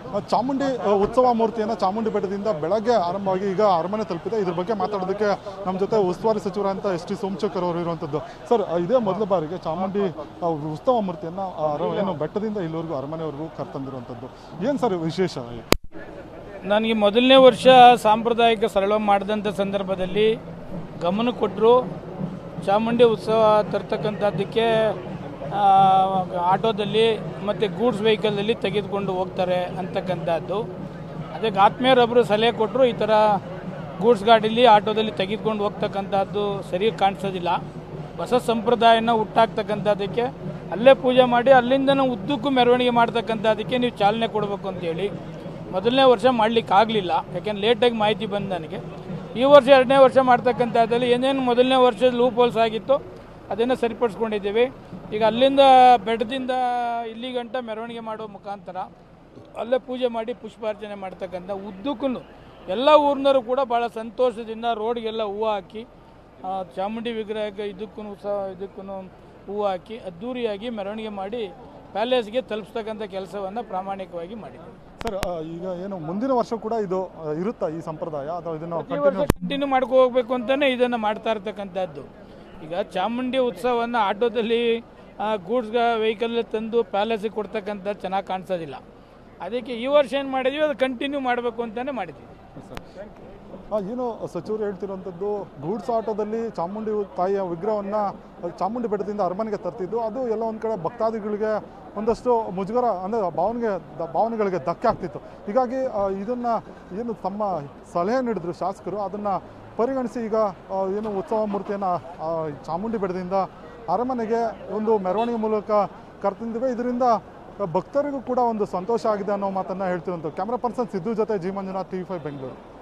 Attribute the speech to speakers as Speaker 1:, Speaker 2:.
Speaker 1: ಆ, ಚಾಮುಂಡಿ ಆ, ಉತ್ಸವ ಮೂರ್ತಿಯನ್ನು ಚಾಮುಂಡಿ ಬೆಟ್ಟದಿಂದ ಬೆಳಗ್ಗೆ ಆರಂಭವಾಗಿ ಈಗ ಅರಮನೆ ತಲುಪಿದೆ ಇದ್ರ ಬಗ್ಗೆ ಮಾತಾಡೋದಕ್ಕೆ ನಮ್ಮ ಜೊತೆ ಉಸ್ತುವಾರಿ ಸಚಿವರಂತ ಎಸ್ ಟಿ ಸೋಮಶೇಖರ್ ಅವರು ಇರುವಂಥದ್ದು ಸರ್ ಆ, ಇದೇ ಮೊದಲ ಬಾರಿಗೆ ಚಾಮುಂಡಿ ಆ, ಉತ್ಸವ ಮೂರ್ತಿಯನ್ನು ಆ, ಅರ- ಏನು ಬೆಟ್ಟದಿಂದ ಇಲ್ಲಿವರೆಗೂ ಅರಮನೆವರೆಗೂ ಕರ್ತಂದಿರುವಂಥದ್ದು ಏನು ಸರ್ ವಿಶೇಷ
Speaker 2: ನನಗೆ ಮೊದಲನೇ ವರ್ಷ ಸಾಂಪ್ರದಾಯಿಕ ಸರಳ ಮಾಡಿದಂಥ ಸಂದರ್ಭದಲ್ಲಿ ಗಮನ ಕೊಟ್ಟರು ಚಾಮುಂಡಿ ಉತ್ಸವ ತರ್ತಕ್ಕಂಥದ್ದಕ್ಕೆ ಆ, ಆಟೋದಲ್ಲಿ ಮತ್ತು ಗೂಡ್ಸ್ ವೆಹಿಕಲಲ್ಲಿ ತೆಗೆದುಕೊಂಡು ಹೋಗ್ತಾರೆ ಅಂತಕ್ಕಂಥದ್ದು ಅದಕ್ಕೆ ಆತ್ಮೀಯರೊಬ್ಬರು ಸಲಹೆ ಕೊಟ್ಟರು ಈ ಥರ ಗೂಡ್ಸ್ ಗಾಡೀಲಿ ಆಟೋದಲ್ಲಿ ತೆಗೆದುಕೊಂಡು ಹೋಗ್ತಕ್ಕಂಥದ್ದು ಸರಿಯಾಗಿ ಕಾಣಿಸೋದಿಲ್ಲ ಹೊಸ ಸಂಪ್ರದಾಯನ ಹುಟ್ಟಾಕ್ತಕ್ಕಂಥದ್ದಕ್ಕೆ ಅಲ್ಲೇ ಪೂಜೆ ಮಾಡಿ ಅಲ್ಲಿಂದ ಉದ್ದಕ್ಕೂ ಮೆರವಣಿಗೆ ಮಾಡ್ತಕ್ಕಂಥದ್ದಕ್ಕೆ ನೀವು ಚಾಲನೆ ಕೊಡಬೇಕು ಅಂತೇಳಿ ಮೊದಲನೇ ವರ್ಷ ಮಾಡಲಿಕ್ಕೆ ಆಗಲಿಲ್ಲ ಯಾಕೆಂದ್ರೆ ಲೇಟಾಗಿ ಮಾಹಿತಿ ಬಂದು ನನಗೆ ಈ ವರ್ಷ ಎರಡನೇ ವರ್ಷ ಮಾಡ್ತಕ್ಕಂಥದ್ದಲ್ಲಿ ಏನೇನು ಮೊದಲನೇ ವರ್ಷದ ಲೂಪ್ ಹೋಲ್ಸ್ ಆಗಿತ್ತು ಅದನ್ನು ಸರಿಪಡಿಸ್ಕೊಂಡಿದ್ದೀವಿ ಈಗ ಅಲ್ಲಿಂದ ಬೆಟ್ಟದಿಂದ ಇಲ್ಲಿ ಗಂಟ ಮೆರವಣಿಗೆ ಮಾಡೋ ಮುಖಾಂತರ ಅಲ್ಲೇ ಪೂಜೆ ಮಾಡಿ ಪುಷ್ಪಾರ್ಚನೆ ಮಾಡ್ತಕ್ಕಂಥ ಉದ್ದಕ್ಕೂ ಎಲ್ಲ ಊರಿನವರು ಕೂಡ ಭಾಳ ಸಂತೋಷದಿಂದ ರೋಡ್ಗೆಲ್ಲ ಹೂವು ಹಾಕಿ ಆ, ಚಾಮುಂಡಿ ವಿಗ್ರಹಕ್ಕೆ ಇದಕ್ಕೂ ಸಹ ಇದಕ್ಕೂ ಹೂವು ಹಾಕಿ ಅದ್ಧೂರಿಯಾಗಿ ಮೆರವಣಿಗೆ ಮಾಡಿ ಪ್ಯಾಲೇಸ್ಗೆ ತಲುಪಿಸ್ತಕ್ಕಂಥ ಕೆಲಸವನ್ನು ಪ್ರಾಮಾಣಿಕವಾಗಿ ಮಾಡಿದ್ದೀವಿ
Speaker 1: ಸರ್ ಆ, ಈಗ ಏನು ಮುಂದಿನ ವರ್ಷ ಕೂಡ ಇದು ಆ, ಇರುತ್ತಾ ಈ ಸಂಪ್ರದಾಯ ಅಥವಾ ಇದನ್ನು
Speaker 2: ಈ ವರ್ಷ ಕಂಟಿನ್ಯೂ ಮಾಡ್ಕೊ ಹೋಗ್ಬೇಕು ಅಂತಾನೆ ಇದನ್ನು ಮಾಡ್ತಾ ಇರ್ತಕ್ಕಂಥದ್ದು ಈಗ ಚಾಮುಂಡಿ ಉತ್ಸವವನ್ನು ಆಟೋದಲ್ಲಿ ಗೂಡ್ಸ್ ವೆಹಿಕಲ್ ತಂದು ಪ್ಯಾಲೇಸಿಗೆ ಕೊಡ್ತಕ್ಕಂಥದ್ದು ಚೆನ್ನಾಗಿ ಕಾಣಿಸೋದಿಲ್ಲ ಅದಕ್ಕೆ ಈ ವರ್ಷ ಏನು ಮಾಡಿದ್ವಿ ಅದು ಕಂಟಿನ್ಯೂ ಮಾಡಬೇಕು ಅಂತಾನೆ ಮಾಡಿದ್ವಿ
Speaker 1: ಆ, ಏನು ಸಚಿವರು ಹೇಳ್ತಿರುವಂಥದ್ದು ಗೂಡ್ಸ್ ಆಟೋದಲ್ಲಿ ಚಾಮುಂಡಿ ತಾಯಿಯ ವಿಗ್ರಹವನ್ನು ಚಾಮುಂಡಿ ಬೆಟ್ಟದಿಂದ ಅರಮನೆಗೆ ತರ್ತಿದ್ದು ಅದು ಎಲ್ಲ ಒಂದು ಕಡೆ ಭಕ್ತಾದಿಗಳಿಗೆ ಒಂದಷ್ಟು ಮುಜುಗರ ಅಂದರೆ ಭಾವನೆಗೆ ದ- ಭಾವನೆಗಳಿಗೆ ಧಕ್ಕೆ ಆಗ್ತಿತ್ತು ಹೀಗಾಗಿ ಆ, ಇದನ್ನ ಏನು ತಮ್ಮ ಸಲಹೆ ನೀಡಿದ್ರು ಶಾಸಕರು ಅದನ್ನು ಪರಿಗಣಿಸಿ ಈಗ ಆ, ಏನು ಉತ್ಸವ ಮೂರ್ತಿಯನ್ನು ಚಾಮುಂಡಿ ಬೆಟ್ಟದಿಂದ ಅರಮನೆಗೆ ಒಂದು ಮೆರವಣಿಗೆ ಮೂಲಕ ಕರ್ತಂದಿವೆ ಇದರಿಂದ ಭಕ್ತರಿಗೂ ಕೂಡ ಒಂದು ಸಂತೋಷ ಆಗಿದೆ ಅನ್ನೋ ಮಾತನ್ನು ಹೇಳ್ತಿರುವಂಥದ್ದು ಕ್ಯಾಮ್ರಾ ಪರ್ಸನ್ ಸಿದ್ದು ಜೊತೆ G Manjunath T five Bengaluru